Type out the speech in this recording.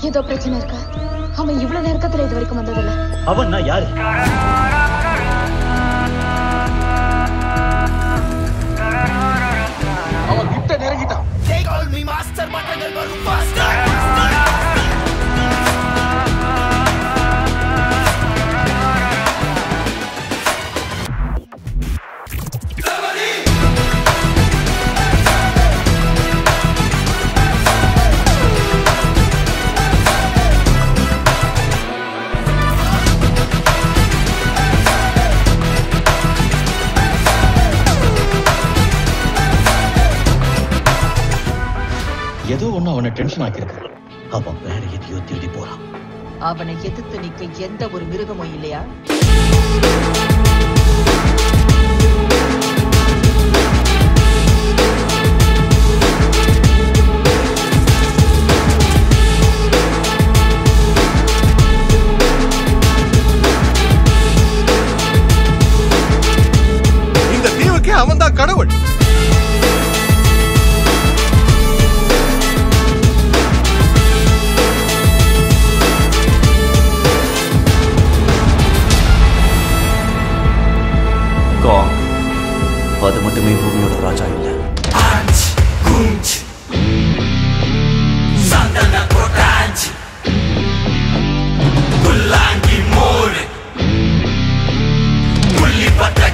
ஏதோ பிரச்சனை இருக்கா அவன் இவ்வளவு நெருக்கத்துல இது வரைக்கும் வந்ததில்ல அவன் நான் யாரு அவன் கிட்ட நெருங்கிட்டான் ஏதோ ஒண்ணு அவனை டென்ஷன் ஆக்கியிருக்கு அவன் வேற எதையோ தேடி போறான் அவனை எதிர்த்து நிக்க எந்த ஒரு மிருகமும் இல்லையா இந்த தீவுக்கு அவன்தான் கடவுள் காங் அது மட்டுமே பூமியோட ராஜா இல்ல புல்லாங்கி மோடு புள்ளி பட்ட